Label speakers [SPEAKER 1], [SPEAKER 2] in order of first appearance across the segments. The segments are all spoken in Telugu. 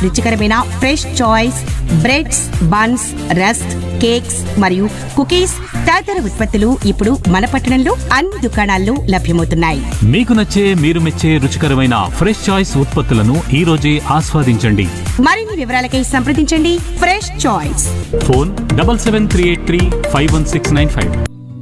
[SPEAKER 1] రుచికరమైన Fresh Choice breads buns rusk cakes మరియు కుకీస్ తదితర ఉత్పత్తులు ఇప్పుడు మన పట్టణంలో అన్ని దుకాణాల్లో లభ్యమవుతున్నాయి
[SPEAKER 2] మీకు నచ్చే మీరు మెచ్చే రుచికరమైన ఫ్రెష్ చాయిస్ ఉత్పత్తులను ఈ రోజే ఆస్వాదించండి
[SPEAKER 1] మరిన్ని వివరాలకై సంప్రదించండి Fresh Choice
[SPEAKER 2] phone double seven three eight three five one six nine five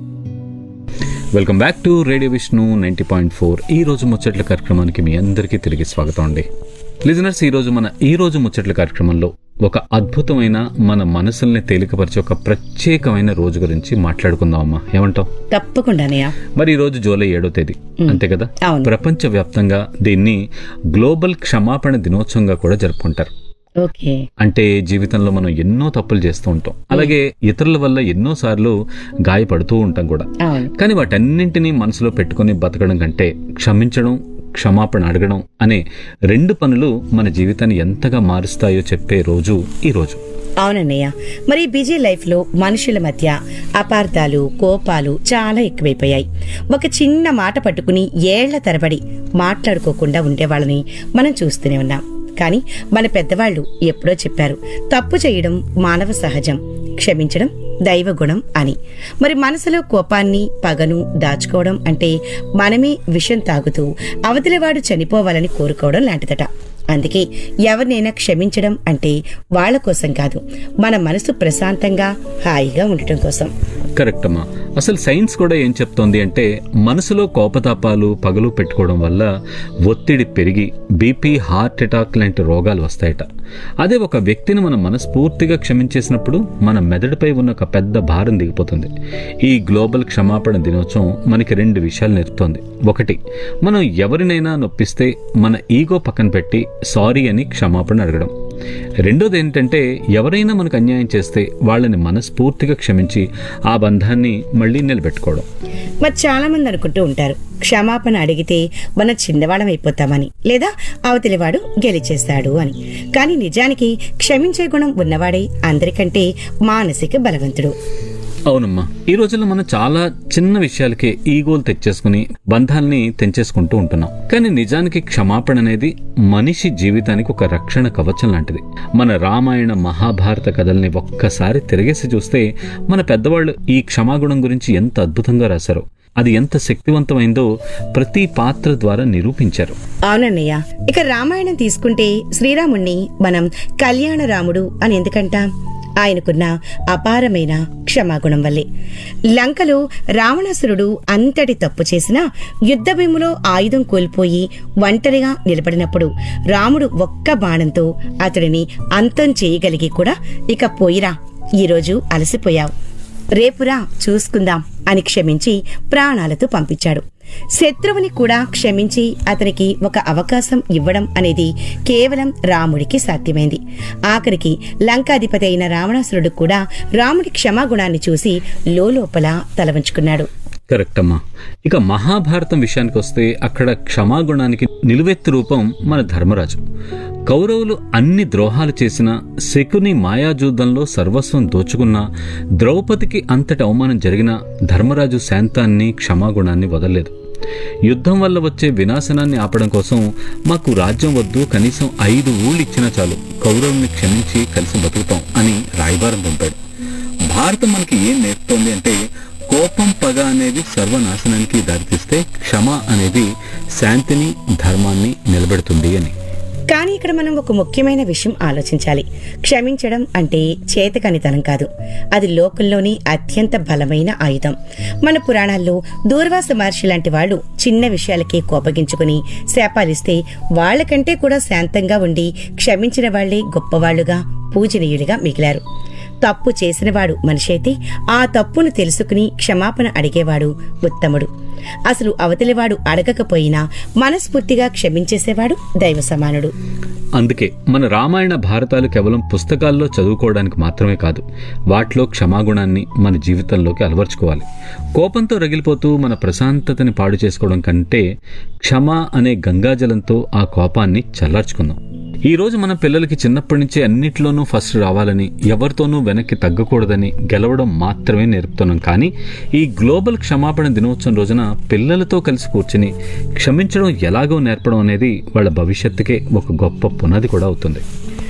[SPEAKER 3] welcome back to radio Vishnu ninety point four ఈ రోజు ముచ్చట్ల కార్యక్రమానికి మీ అందరికీ తిరిగి స్వాగతం అండి లిజనర్స్ ఈ రోజు మన ఈ రోజు ముచ్చట్ల కార్యక్రమంలో ఒక అద్భుతమైన మన మనసుల్ని తేలికపరిచే ఒక ప్రత్యేకమైన రోజు గురించి మాట్లాడుకుందాం అమ్మా ఏమంటావు
[SPEAKER 1] తప్పకుండానయ్యా
[SPEAKER 3] మరి ఈ రోజు జూలై ఏడో తేదీ అంతే కదా
[SPEAKER 1] అవును.
[SPEAKER 3] ప్రపంచ వ్యాప్తంగా దీన్ని గ్లోబల్ క్షమాపణ దినోత్సవంగా కూడా జరుపుకుంటారు
[SPEAKER 1] ఓకే
[SPEAKER 3] అంటే జీవితంలో మనం ఎన్నో తప్పులు చేస్తూ ఉంటాం అలాగే ఇతరుల వల్ల ఎన్నో సార్లు గాయపడుతూ ఉంటాం కూడా
[SPEAKER 1] అవును
[SPEAKER 3] కానీ వాటన్నింటినీ మనసులో పెట్టుకొని బతకడం కంటే క్షమించడం క్షమాపణ అడగడం అనే రెండు పనులు మన జీవితాన్ని ఎంతగా మారుస్తాయో చెప్పే రోజు ఈ రోజు
[SPEAKER 1] అవునన్నయ్య మరి బిజీ లైఫ్ లో మనుషుల మధ్య అపార్థాలు కోపాలు చాలా ఎక్కువైపోయాయి ఒక చిన్న మాట పట్టుకుని ఏళ్ల తరబడి మాట్లాడుకోకుండా ఉండేవాళ్ళని మనం చూస్తూనే ఉన్నాం కానీ మన పెద్దవాళ్ళు ఎప్పుడో చెప్పారు తప్పు చేయడం మానవ సహజం క్షమించడం దైవ గుణం అని మరి మనసులో కోపాన్ని పగను దాచుకోవడం అంటే మనమే విషం తాగుతూ అవతలివాడు చనిపోవాలని కోరుకోవడం లాంటిదట అందుకే ఎవరినైనా క్షమించడం అంటే వాళ్ళ కోసం కాదు మన మనసు ప్రశాంతంగా హాయిగా ఉండటం కోసం
[SPEAKER 3] కరెక్ట్ అమ్మా అసలు సైన్స్ కూడా ఏం చెప్తోంది అంటే మనసులో కోపతాపాలు పగలు పెట్టుకోవడం వల్ల ఒత్తిడి పెరిగి బీపీ హార్ట్ అటాక్ లాంటి రోగాలు వస్తాయట అదే ఒక వ్యక్తిని మనం మనస్ఫూర్తిగా క్షమించేసినప్పుడు మన మెదడుపై ఉన్న ఒక పెద్ద భారం దిగిపోతుంది ఈ గ్లోబల్ క్షమాపణ దినోత్సవం మనకి రెండు విషయాలు నేర్పుతోంది ఒకటి మనం ఎవరినైనా నొప్పిస్తే మన ఈగో పక్కన పెట్టి సారీ అని క్షమాపణ అడగడం రెండోది ఏంటంటే ఎవరైనా మనకు అన్యాయం చేస్తే వాళ్ళని మనస్ఫూర్తిగా క్షమించి ఆ బంధాన్ని మళ్ళీ నిలబెట్టుకోవడం
[SPEAKER 1] మరి చాలా మంది అనుకుంటూ ఉంటారు క్షమాపణ అడిగితే మనం చిన్నవాళ్ళం అయిపోతామని లేదా అవతలివాడు గెలిచేస్తాడు అని కానీ నిజానికి క్షమించే గుణం ఉన్నవాడే అందరికంటే మానసిక బలవంతుడు
[SPEAKER 3] అవునమ్మా ఈ రోజుల్లో మనం చాలా చిన్న విషయాలకే ఈగోలు తెచ్చేసుకుని బంధాల్ని తెంచేసుకుంటూ ఉంటున్నాం కానీ నిజానికి క్షమాపణ అనేది మనిషి జీవితానికి ఒక రక్షణ కవచం లాంటిది మన రామాయణ మహాభారత కథల్ని ఒక్కసారి తిరిగేసి చూస్తే మన పెద్దవాళ్ళు ఈ క్షమాగుణం గురించి ఎంత అద్భుతంగా రాశారో అది ఎంత శక్తివంతమైందో ప్రతి పాత్ర ద్వారా నిరూపించారు
[SPEAKER 1] అవునన్నయ్య ఇక రామాయణం తీసుకుంటే శ్రీరాముణ్ణి మనం కళ్యాణ రాముడు అని ఎందుకంటాం ఆయనకున్న అపారమైన క్షమాగుణం వల్లే లంకలో రావణాసురుడు అంతటి తప్పు చేసినా యుద్ధభూమిలో ఆయుధం కోల్పోయి ఒంటరిగా నిలబడినప్పుడు రాముడు ఒక్క బాణంతో అతడిని అంతం చేయగలిగి కూడా ఇక పోయిరా ఈరోజు అలసిపోయావు రేపురా చూసుకుందాం అని క్షమించి ప్రాణాలతో పంపించాడు శత్రువుని కూడా క్షమించి అతనికి ఒక అవకాశం ఇవ్వడం అనేది కేవలం రాముడికి సాధ్యమైంది ఆఖరికి లంకాధిపతి అయిన రావణాసురుడు కూడా రాముడి క్షమాగుణాన్ని చూసి లోలోపల తల వంచుకున్నాడు
[SPEAKER 3] కరెక్ట్ అమ్మా ఇక మహాభారతం విషయానికి వస్తే అక్కడ క్షమాగుణానికి నిలువెత్తు రూపం మన ధర్మరాజు కౌరవులు అన్ని ద్రోహాలు చేసిన శకుని మాయాజూదంలో సర్వస్వం దోచుకున్నా ద్రౌపదికి అంతటి అవమానం జరిగినా ధర్మరాజు శాంతాన్ని క్షమాగుణాన్ని వదలలేదు యుద్ధం వల్ల వచ్చే వినాశనాన్ని ఆపడం కోసం మాకు రాజ్యం వద్దు కనీసం ఐదు ఊళ్ళు ఇచ్చినా చాలు కౌరవుల్ని క్షమించి కలిసి బతుకుతాం అని రాయబారం పంపాడు భారతం మనకి ఏం నేర్పుతోంది అంటే కోపం పగ అనేది సర్వనాశనానికి దారితీస్తే క్షమ అనేది శాంతిని ధర్మాన్ని నిలబెడుతుంది అని
[SPEAKER 1] కానీ ఇక్కడ మనం ఒక ముఖ్యమైన విషయం ఆలోచించాలి క్షమించడం అంటే చేతకనితనం కాదు అది లోకంలోని అత్యంత బలమైన ఆయుధం మన పురాణాల్లో దూర్వాస మహర్షి లాంటి వాళ్ళు చిన్న విషయాలకే కోపగించుకుని శాపాలిస్తే వాళ్ళకంటే కూడా శాంతంగా ఉండి క్షమించిన వాళ్లే గొప్పవాళ్లుగా పూజనీయులుగా మిగిలారు తప్పు చేసినవాడు మనిషి అయితే ఆ తప్పును తెలుసుకుని క్షమాపణ అడిగేవాడు ఉత్తముడు అసలు అవతలివాడు అడగకపోయినా మనస్ఫూర్తిగా క్షమించేసేవాడు దైవ సమానుడు
[SPEAKER 3] అందుకే మన రామాయణ భారతాలు కేవలం పుస్తకాల్లో చదువుకోవడానికి మాత్రమే కాదు వాటిలో క్షమాగుణాన్ని మన జీవితంలోకి అలవర్చుకోవాలి కోపంతో రగిలిపోతూ మన ప్రశాంతతని పాడు చేసుకోవడం కంటే క్షమ అనే గంగాజలంతో ఆ కోపాన్ని చల్లార్చుకుందాం ఈ రోజు మన పిల్లలకి చిన్నప్పటి నుంచే అన్నిట్లోనూ ఫస్ట్ రావాలని ఎవరితోనూ వెనక్కి తగ్గకూడదని గెలవడం మాత్రమే నేర్పుతున్నాం కానీ ఈ గ్లోబల్ క్షమాపణ దినోత్సవం రోజున పిల్లలతో కలిసి కూర్చుని క్షమించడం ఎలాగో నేర్పడం అనేది వాళ్ళ భవిష్యత్తుకే ఒక గొప్ప పునాది కూడా అవుతుంది